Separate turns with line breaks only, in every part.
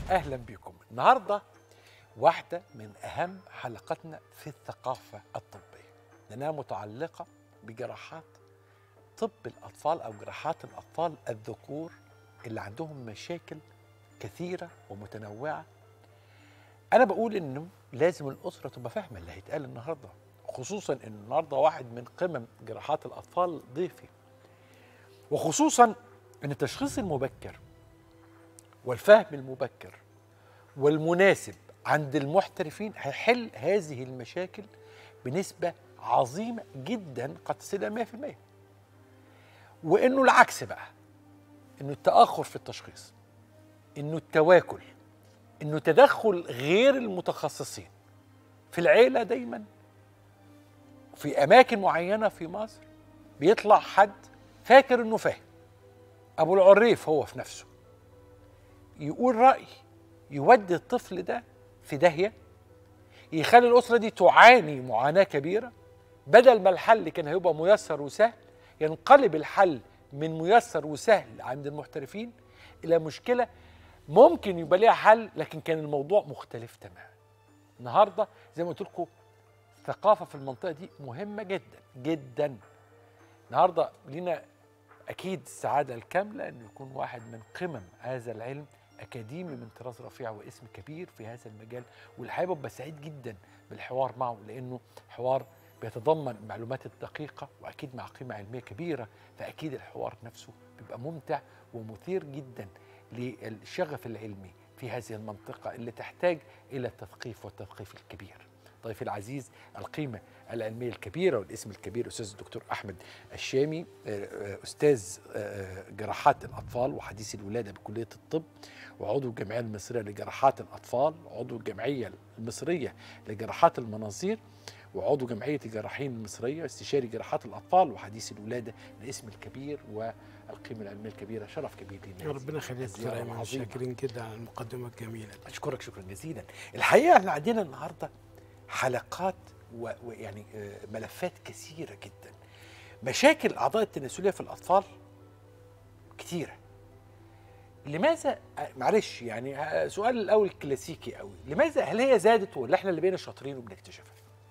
اهلا بكم النهارده واحده من اهم حلقاتنا في الثقافه الطبيه لانها متعلقه بجراحات طب الاطفال او جراحات الاطفال الذكور اللي عندهم مشاكل كثيره ومتنوعه انا بقول انه لازم الاسره تبقى فاهمه اللي هيتقال النهارده خصوصا ان النهارده واحد من قمم جراحات الاطفال ضيفي وخصوصا ان التشخيص المبكر والفهم المبكر والمناسب عند المحترفين هيحل هذه المشاكل بنسبة عظيمة جدا قد تصل إلى 100% وإنه العكس بقى إنه التأخر في التشخيص إنه التواكل إنه تدخل غير المتخصصين في العيلة دايما في أماكن معينة في مصر بيطلع حد فاكر إنه فاهم أبو العريف هو في نفسه يقول رأي يودي الطفل ده في داهية يخلي الأسرة دي تعاني معاناة كبيرة بدل ما الحل كان هيبقى ميسر وسهل ينقلب الحل من ميسر وسهل عند المحترفين إلى مشكلة ممكن يبقى ليها حل لكن كان الموضوع مختلف تماما النهاردة زي ما قلت لكم الثقافة في المنطقة دي مهمة جدا جدا النهاردة لينا أكيد السعادة الكاملة أنه يكون واحد من قمم هذا العلم اكاديمي من طراز رفيع واسم كبير في هذا المجال والحقيقه ببقى سعيد جدا بالحوار معه لانه حوار بيتضمن المعلومات الدقيقه واكيد مع قيمه علميه كبيره فاكيد الحوار نفسه بيبقى ممتع ومثير جدا للشغف العلمي في هذه المنطقه اللي تحتاج الى التثقيف والتثقيف الكبير. ضيفي العزيز القيمه العلميه الكبيره والاسم الكبير استاذ الدكتور احمد الشامي استاذ جراحات الاطفال وحديث الولاده بكليه الطب وعضو الجمعيه المصريه لجراحات الاطفال وعضو الجمعيه المصريه لجراحات المناظير وعضو جمعيه الجراحين المصريه استشاري جراحات الاطفال وحديث الولاده الاسم الكبير والقيمه العلميه الكبيره شرف كبير لينا
ربنا يخليك دكتور ايمن شاكرين كده على المقدمه الجميله دي
اشكرك شكرا جزيلا الحقيقه احنا عندنا النهارده حلقات ويعني ملفات كثيره جدا مشاكل الاعضاء التناسليه في الاطفال كثيره لماذا معلش يعني سؤال الاول كلاسيكي قوي لماذا هل هي زادت ولا احنا اللي بقينا شاطرين وبنكتشفها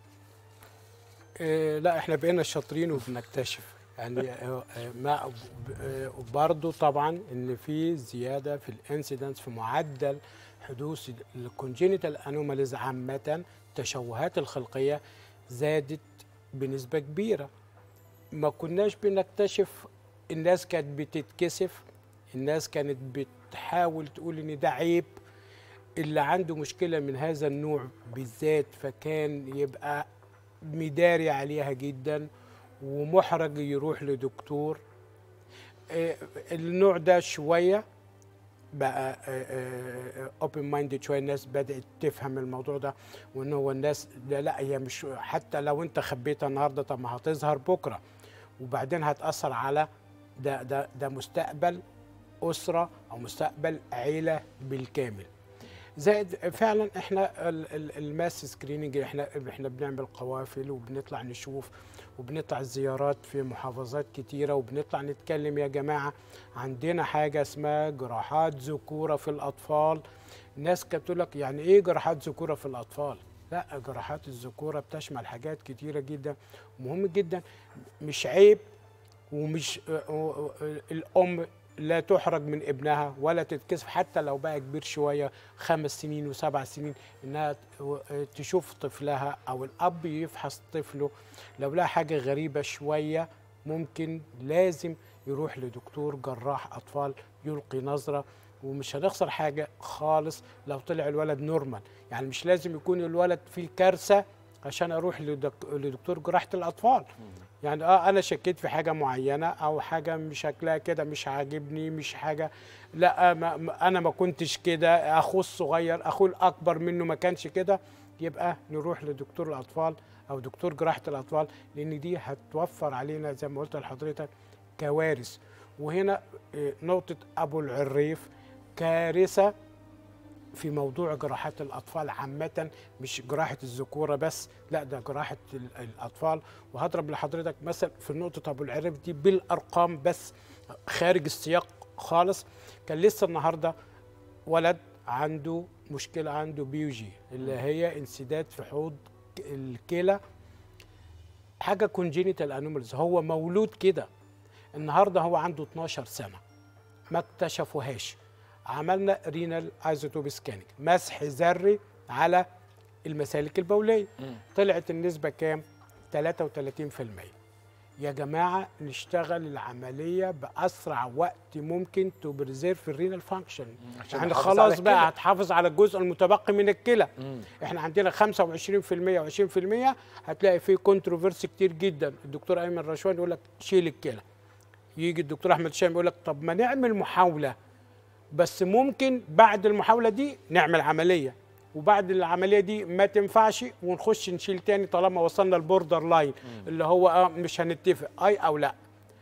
إيه لا احنا بقينا شاطرين وبنكتشف يعني ما برضه طبعا ان في زياده في الانسيدنس في معدل حدوث الكونجينيتال انوماليز عامه التشوهات الخلقيه زادت بنسبه كبيره ما كناش بنكتشف الناس كانت بتتكسف الناس كانت بتحاول تقول ان ده عيب اللي عنده مشكله من هذا النوع بالذات فكان يبقى مداري عليها جدا ومحرج يروح لدكتور النوع ده شويه بقى اوبن مايندد شويه الناس بدات تفهم الموضوع ده وان هو الناس لا, لا هي مش حتى لو انت خبيتها النهارده طب ما هتظهر بكره وبعدين هتاثر على ده ده ده مستقبل اسره او مستقبل عيله بالكامل زائد فعلا احنا الماس سكريننج احنا احنا بنعمل قوافل وبنطلع نشوف وبنطلع زيارات في محافظات كتيره وبنطلع نتكلم يا جماعه عندنا حاجه اسمها جراحات ذكوره في الاطفال الناس كانت تقول لك يعني ايه جراحات ذكوره في الاطفال لا جراحات الذكوره بتشمل حاجات كتيره جدا مهم جدا مش عيب ومش الام لا تحرج من ابنها ولا تتكسف حتى لو بقى كبير شويه خمس سنين وسبع سنين انها تشوف طفلها او الاب يفحص طفله لو لها حاجه غريبه شويه ممكن لازم يروح لدكتور جراح اطفال يلقي نظره ومش هنخسر حاجه خالص لو طلع الولد نورمال يعني مش لازم يكون الولد فيه كارثه عشان اروح لدكتور جراحه الاطفال يعني اه انا شكيت في حاجه معينه او حاجه مش شكلها كده مش عاجبني مش حاجه لا ما انا ما كنتش كده اخوه الصغير اخوه الاكبر منه ما كانش كده يبقى نروح لدكتور الاطفال او دكتور جراحه الاطفال لان دي هتوفر علينا زي ما قلت لحضرتك كوارث وهنا نقطه ابو العريف كارثه في موضوع جراحات الأطفال عامة مش جراحة الذكورة بس لا ده جراحة الأطفال وهضرب لحضرتك مثل في نقطة أبو العريف دي بالأرقام بس خارج السياق خالص كان لسه النهاردة ولد عنده مشكله عنده بيوجي اللي هي انسداد في حوض ك- الكلى حاجه كونجينيتال انوماليز هو مولود كده النهارده هو عنده 12 سنه ما اكتشفوهاش عملنا رينال ايزوتوب سكاننج مسح ذري على المسالك البوليه طلعت النسبه كام 33% يا جماعه نشتغل العمليه باسرع وقت ممكن تو بريزيرف الرينال فانكشن
عشان
يعني
نحافظ على
خلاص
الكلى.
بقى هتحافظ على الجزء المتبقي من الكلى
مم.
احنا عندنا 25% و20% هتلاقي فيه كونتروفيرسي كتير جدا الدكتور ايمن رشوان يقول لك شيل الكلى يجي الدكتور احمد شام يقول لك طب ما نعمل محاوله بس ممكن بعد المحاوله دي نعمل عمليه وبعد العمليه دي ما تنفعش ونخش نشيل تاني طالما وصلنا البوردر لاين اللي هو اه مش هنتفق اي او لا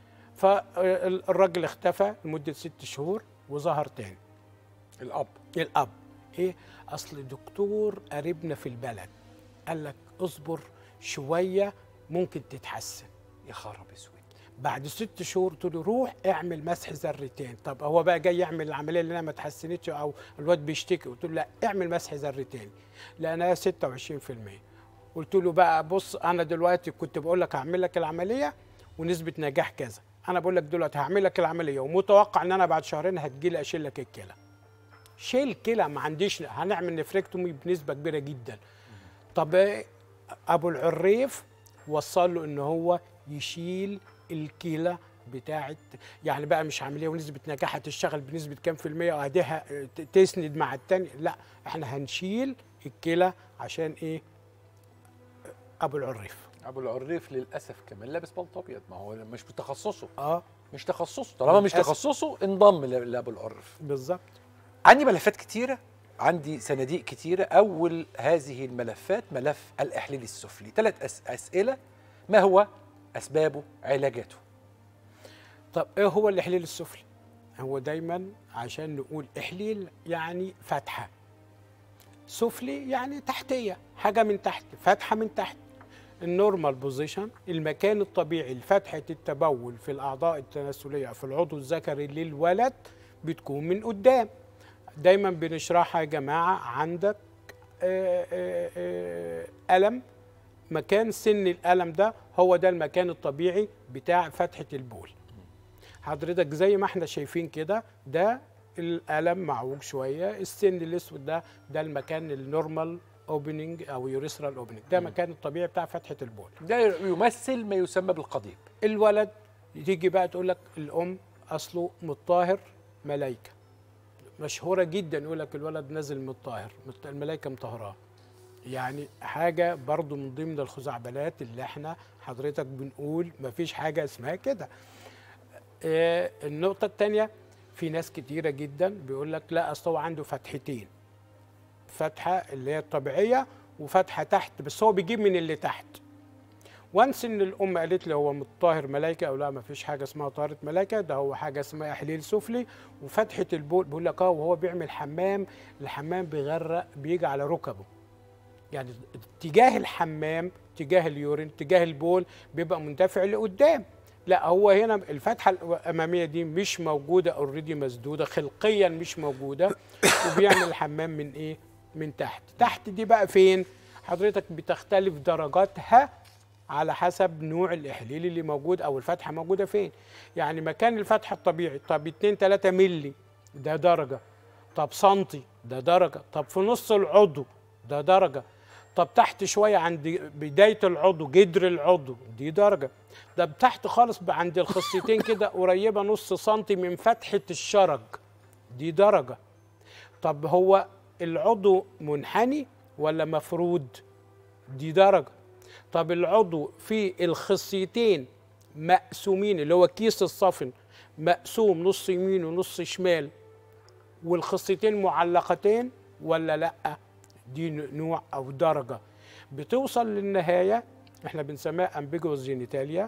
فالراجل اختفى لمده ست شهور وظهر تاني
الاب
الاب ايه اصل دكتور قريبنا في البلد قال لك اصبر شويه ممكن تتحسن
يا خراب اسود
بعد ست شهور قلت له روح اعمل مسح ذرتين طب هو بقى جاي يعمل العمليه اللي انا ما اتحسنتش او الواد بيشتكي قلت له لا اعمل مسح ذرتين لانها 26% قلت له بقى بص انا دلوقتي كنت بقول لك هعمل لك العمليه ونسبه نجاح كذا انا بقول لك دلوقتي هعمل لك العمليه ومتوقع ان انا بعد شهرين هتجيلي اشيل لك الكلى شيل كلى ما عنديش هنعمل نفركتومي بنسبه كبيره جدا طب إيه؟ ابو العريف وصل له ان هو يشيل الكلى بتاعت يعني بقى مش عمليه ونسبه نجاح هتشتغل بنسبه كام في الميه واديها تسند مع التاني لا احنا هنشيل الكلى عشان ايه ابو العريف
ابو العريف للاسف كمان لابس بلطو ابيض ما هو مش بتخصصه
اه
مش تخصصه طالما مش
للأسف.
تخصصه انضم ل- لابو العريف
بالظبط
عندي ملفات كتيرة عندي صناديق كتيرة أول هذه الملفات ملف الإحليل السفلي ثلاث أس أسئلة ما هو أسبابه علاجاته
طب ايه هو الاحليل السفلي هو دايما عشان نقول احليل يعني فتحه سفلي يعني تحتيه حاجه من تحت فتحه من تحت النورمال بوزيشن المكان الطبيعي لفتحه التبول في الاعضاء التناسليه في العضو الذكري للولد بتكون من قدام دايما بنشرحها يا جماعه عندك آه، آه، آه، الم مكان سن الالم ده هو ده المكان الطبيعي بتاع فتحه البول حضرتك زي ما احنا شايفين كده ده الالم معوج شويه السن الاسود ده ده المكان النورمال اوبننج او يوريثرال اوبننج ده مكان الطبيعي بتاع فتحه البول
ده يمثل ما يسمى بالقضيب
الولد تيجي بقى تقول لك الام اصله متطهر ملايكه مشهوره جدا يقول لك الولد نازل متطهر مت- الملايكه مطهراه يعني حاجه برضو من ضمن الخزعبلات اللي احنا حضرتك بنقول مفيش حاجه اسمها كده آه، النقطه الثانيه في ناس كتيره جدا بيقول لك لا اصل هو عنده فتحتين فتحه اللي هي الطبيعيه وفتحه تحت بس هو بيجيب من اللي تحت وانس ان الام قالت لي هو متطهر ملائكه او لا ما فيش حاجه اسمها طهاره ملائكه ده هو حاجه اسمها احليل سفلي وفتحه البول بيقول لك اه وهو بيعمل حمام الحمام بيغرق بيجي على ركبه يعني اتجاه الحمام اتجاه اليورين اتجاه البول بيبقى مندفع لقدام لا هو هنا الفتحه الاماميه دي مش موجوده اوريدي مسدوده خلقيا مش موجوده وبيعمل الحمام من ايه من تحت تحت دي بقى فين حضرتك بتختلف درجاتها على حسب نوع الاحليل اللي موجود او الفتحه موجوده فين يعني مكان الفتحه الطبيعي طب 2 3 مللي ده درجه طب سنتي ده درجه طب في نص العضو ده درجه طب تحت شويه عند بدايه العضو جدر العضو دي درجه ده تحت خالص بقى عند الخصيتين كده قريبه نص سنتي من فتحه الشرج دي درجه طب هو العضو منحني ولا مفرود دي درجه طب العضو في الخصيتين مقسومين اللي هو كيس الصفن مقسوم نص يمين ونص شمال والخصيتين معلقتين ولا لا دي نوع او درجه بتوصل للنهايه احنا بنسميها امبيجوس جينيتاليا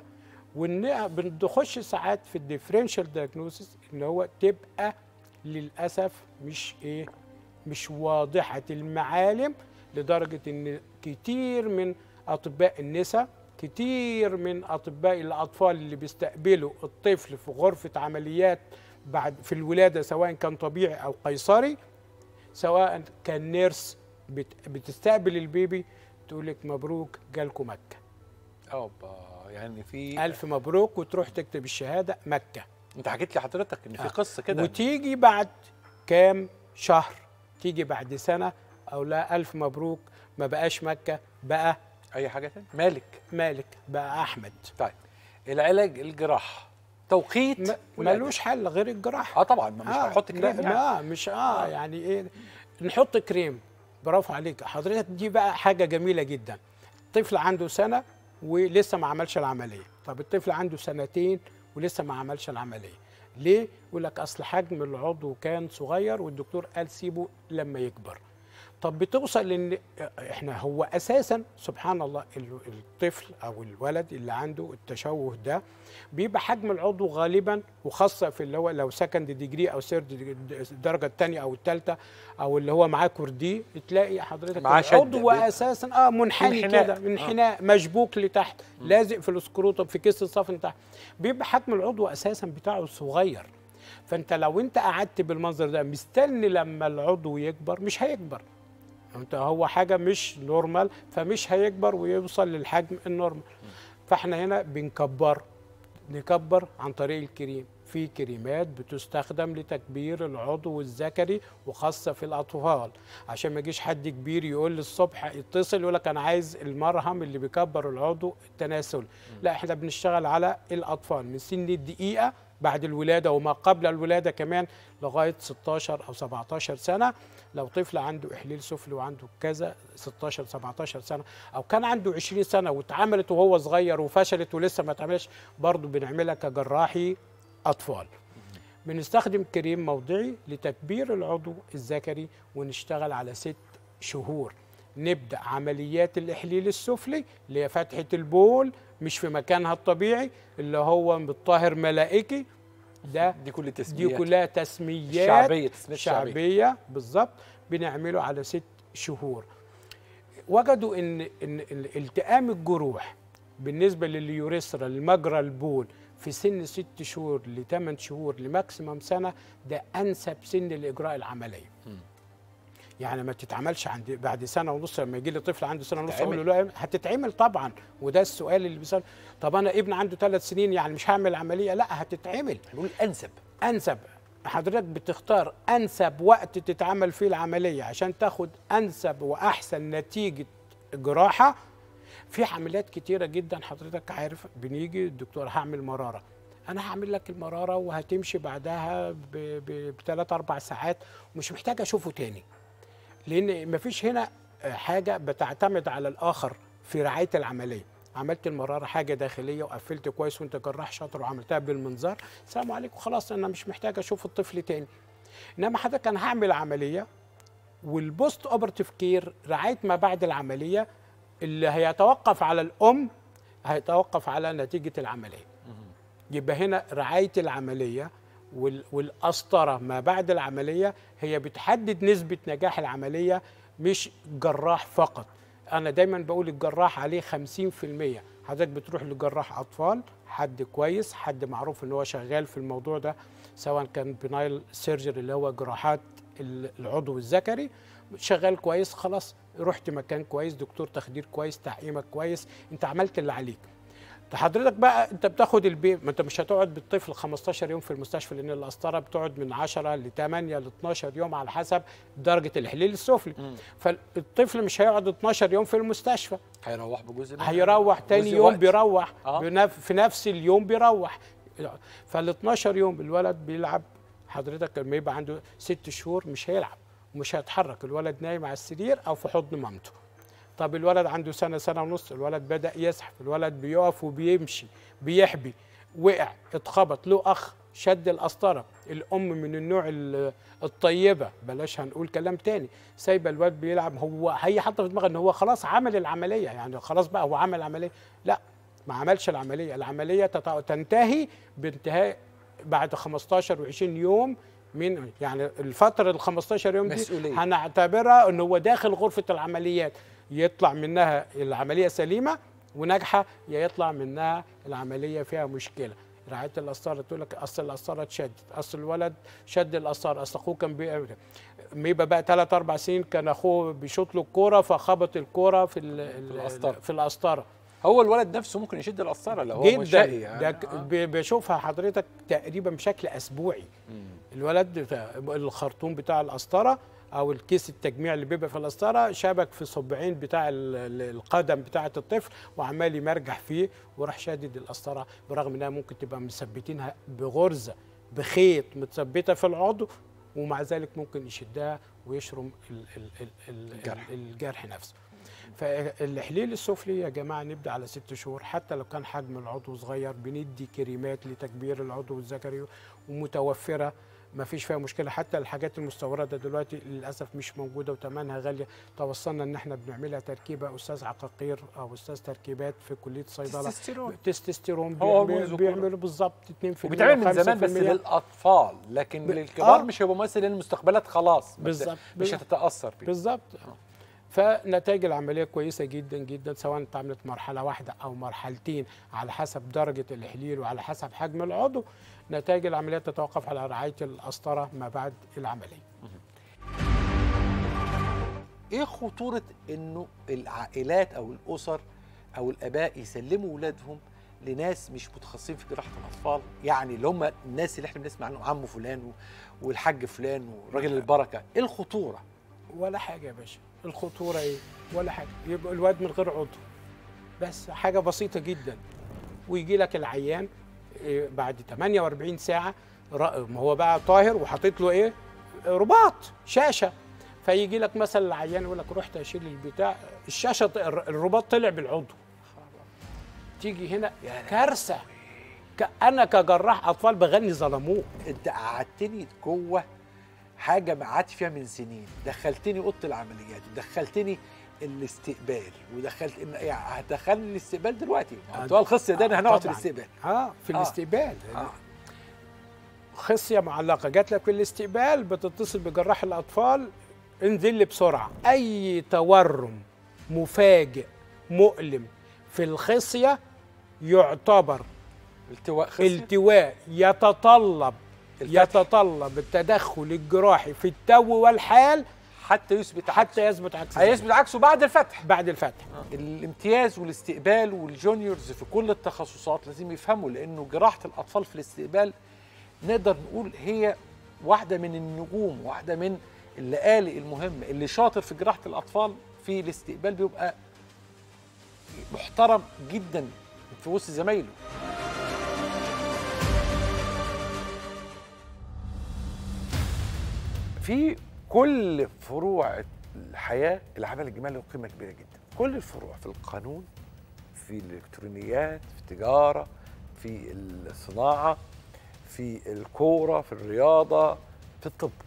وبنخش ساعات في الديفرنشال دايجنوسيس ان هو تبقى للاسف مش ايه مش واضحه المعالم لدرجه ان كتير من اطباء النساء كتير من اطباء الاطفال اللي بيستقبلوا الطفل في غرفه عمليات بعد في الولاده سواء كان طبيعي او قيصري سواء كان نيرس بت- بتستقبل البيبي تقول لك مبروك جالكم مكه
اوبا يعني في
الف مبروك وتروح تكتب الشهاده مكه
انت حكيت لي حضرتك ان في
آه.
قصه كده
وتيجي بعد كام شهر تيجي بعد سنه او لا الف مبروك ما بقاش مكه بقى
اي حاجه تاني مالك
مالك بقى احمد
طيب العلاج الجراحه توقيت
ما-
والأداء.
ملوش حل غير الجراحه
اه طبعا ما مش هنحط كريم
لا,
يعني
لا مش اه يعني ايه نحط كريم برافو عليك حضرتك دي بقى حاجه جميله جدا طفل عنده سنه ولسه ما عملش العمليه طب الطفل عنده سنتين ولسه ما عملش العمليه ليه يقول لك اصل حجم العضو كان صغير والدكتور قال سيبه لما يكبر طب بتوصل ان احنا هو اساسا سبحان الله ال- الطفل او الولد اللي عنده التشوه ده بيبقى حجم العضو غالبا وخاصه في اللي هو لو سكند ديجري او سيرد الدرجه الثانيه او الثالثه او اللي هو معاه كوردي تلاقي حضرتك
معاه شد.
العضو اساسا اه منحني
انحناء.
كده انحناء مشبوك لتحت لازق في الاسكروتم في كيس الصفن تحت بيبقى حجم العضو اساسا بتاعه صغير فانت لو انت قعدت بالمنظر ده مستني لما العضو يكبر مش هيكبر انت هو حاجه مش نورمال فمش هيكبر ويوصل للحجم النورمال فاحنا هنا بنكبر نكبر عن طريق الكريم في كريمات بتستخدم لتكبير العضو الذكري وخاصه في الاطفال عشان ما يجيش حد كبير يقول لي الصبح يتصل يقول لك انا عايز المرهم اللي بيكبر العضو التناسلي لا احنا بنشتغل على الاطفال من سن الدقيقه بعد الولاده وما قبل الولاده كمان لغايه 16 او 17 سنه لو طفل عنده احليل سفلي وعنده كذا 16 17 سنه او كان عنده 20 سنه واتعملت وهو صغير وفشلت ولسه ما اتعملش برضه بنعملها كجراحي اطفال بنستخدم كريم موضعي لتكبير العضو الذكري ونشتغل على ست شهور نبدا عمليات الاحليل السفلي اللي هي فتحه البول مش في مكانها الطبيعي اللي هو بالطاهر ملائكي ده
دي كل
دي
تسميات
كلها تسميات
شعبيه تسميات شعبيه
شعبيه بالظبط بنعمله على ست شهور وجدوا ان ان إن التئام الجروح بالنسبه لليوريثرا لمجرى البول في سن ست شهور لثمان شهور لماكسيمم سنه ده انسب سن لاجراء العمليه يعني ما تتعملش عند بعد سنه ونص لما يجي لي طفل عنده سنه ونص اقول له لا هتتعمل طبعا وده السؤال اللي بيسال طب انا ابن عنده ثلاث سنين يعني مش هعمل عمليه لا هتتعمل
هنقول انسب
انسب حضرتك بتختار انسب وقت تتعمل فيه العمليه عشان تاخد انسب واحسن نتيجه جراحه في عمليات كتيره جدا حضرتك عارف بنيجي الدكتور هعمل مراره انا هعمل لك المراره وهتمشي بعدها بثلاث اربع ساعات ومش محتاج اشوفه تاني لان مفيش هنا حاجه بتعتمد على الاخر في رعايه العمليه عملت المراره حاجه داخليه وقفلت كويس وانت جراح شاطر وعملتها بالمنظار السلام عليكم خلاص انا مش محتاج اشوف الطفل تاني انما حضرتك انا هعمل عمليه والبوست اوبرتيف كير رعايه ما بعد العمليه اللي هيتوقف على الام هيتوقف على نتيجه العمليه يبقى هنا رعايه العمليه وال- والقسطره ما بعد العمليه هي بتحدد نسبه نجاح العمليه مش جراح فقط انا دايما بقول الجراح عليه 50% حضرتك بتروح لجراح اطفال حد كويس حد معروف ان هو شغال في الموضوع ده سواء كان بنايل سيرجري اللي هو جراحات ال- العضو الذكري شغال كويس خلاص رحت مكان كويس دكتور تخدير كويس تعقيمك كويس انت عملت اللي عليك ده حضرتك بقى انت بتاخد البيبي ما انت مش هتقعد بالطفل 15 يوم في المستشفى لان القسطره بتقعد من 10 ل 8 ل 12 يوم على حسب درجه الاحليل السفلي فالطفل مش هيقعد 12 يوم في المستشفى
هيروح بجزء منها.
هيروح تاني
جزء
يوم
وقت.
بيروح
آه.
بنف في نفس اليوم بيروح فال 12 يوم الولد بيلعب حضرتك لما يبقى عنده ست شهور مش هيلعب ومش هيتحرك الولد نايم على السرير او في حضن مامته طب الولد عنده سنه سنه ونص الولد بدا يزحف الولد بيقف وبيمشي بيحبي وقع اتخبط له اخ شد القسطره الام من النوع ال- الطيبه بلاش هنقول كلام تاني سايبه الواد بيلعب هو هي حاطه في دماغها ان هو خلاص عمل العمليه يعني خلاص بقى هو عمل عمليه لا ما عملش العمليه العمليه تت- تنتهي بانتهاء بعد 15 و20 يوم من يعني الفتره ال 15 يوم دي
مسؤولية.
هنعتبرها ان هو داخل غرفه العمليات يطلع منها العمليه سليمه وناجحه يا يطلع منها العمليه فيها مشكله رعايه القسطره تقول لك اصل القسطره اتشدت اصل الولد شد القسطره اصل اخوه كان بيعمل ما يبقى بقى ثلاث اربع سنين كان اخوه بيشوط له الكوره فخبط الكوره في ال- ال-
القسطرة.
في القسطره
هو الولد نفسه ممكن يشد القسطره لو هو
جدا
منشئي يعني.
ده ك-
آه.
ب- بشوفها حضرتك تقريبا بشكل اسبوعي
مم.
الولد بتاع- الخرطوم بتاع القسطره او الكيس التجميع اللي بيبقى في القسطره شبك في صبعين بتاع ال- ال- القدم بتاعه الطفل وعمال يمرجح فيه وراح شادد القسطره برغم انها ممكن تبقى مثبتينها بغرزه بخيط متثبته في العضو ومع ذلك ممكن يشدها ويشرم ال ال ال ال
الجرح.
الجرح نفسه فالحليل السفلي يا جماعه نبدا على ست شهور حتى لو كان حجم العضو صغير بندي كريمات لتكبير العضو الذكري ومتوفره ما فيش فيها مشكله حتى الحاجات المستورده دلوقتي للاسف مش موجوده وثمنها غاليه توصلنا ان احنا بنعملها تركيبه استاذ عقاقير او استاذ تركيبات في كليه الصيدله
تستوستيرون.
تستوستيرون
هو
بيعمل-
هرمون
بيعملوا بالظبط 2%
وبيتعمل من زمان بس
5%.
للاطفال لكن
ب-
للكبار
آه.
مش هيبقى ممثل لان المستقبلات خلاص ما بت-
بالظبط.
مش
بالظبط.
هتتاثر بيه
بالظبط فنتائج العمليه كويسه جدا جدا سواء اتعملت مرحله واحده او مرحلتين على حسب درجه الاحليل وعلى حسب حجم العضو نتائج العمليه تتوقف على رعايه القسطره ما بعد العمليه
ايه خطوره انه العائلات او الاسر او الاباء يسلموا اولادهم لناس مش متخصصين في جراحه الاطفال يعني اللي هم الناس اللي احنا بنسمع عنهم عمه فلان و- والحاج فلان وراجل البركه ايه الخطوره
ولا حاجه يا باشا الخطوره ايه ولا حاجه يبقى الواد من غير عضو بس حاجه بسيطه جدا ويجي لك العيان إيه، بعد 48 ساعه ر- ما هو بقى طاهر وحاطط له ايه رباط شاشه فيجي لك مثلا العيان يقول لك رحت اشيل البتاع الشاشه ط- الر- الرباط طلع بالعضو تيجي هنا كارثه ك- انا كجراح اطفال بغني ظلموه
انت قعدتني جوه حاجه ما قعدت فيها من سنين دخلتني اوضه العمليات ودخلتني الاستقبال ودخلت إن يعني هتدخلني الاستقبال دلوقتي
آه،
بتوع الخص ده انا هنقعد في
طبعاً.
الاستقبال
اه في
آه.
الاستقبال
آه.
خصيه معلقه جات لك في الاستقبال بتتصل بجراح الاطفال انزل لي بسرعه اي تورم مفاجئ مؤلم في الخصيه يعتبر
التواء خصية
التواء يتطلب
الفتح.
يتطلب التدخل الجراحي في التو والحال
حتى يثبت
حتى يثبت عكس ذلك.
هيثبت عكسه بعد الفتح
بعد الفتح
الامتياز والاستقبال والجونيورز في كل التخصصات لازم يفهموا لانه جراحه الاطفال في الاستقبال نقدر نقول هي واحده من النجوم واحده من الليالي المهمه اللي شاطر في جراحه الاطفال في الاستقبال بيبقى محترم جدا في وسط زمايله في كل فروع الحياه العمل الجمالي له قيمه كبيره جدا كل الفروع في القانون في الالكترونيات في التجاره في الصناعه في الكوره في الرياضه في الطب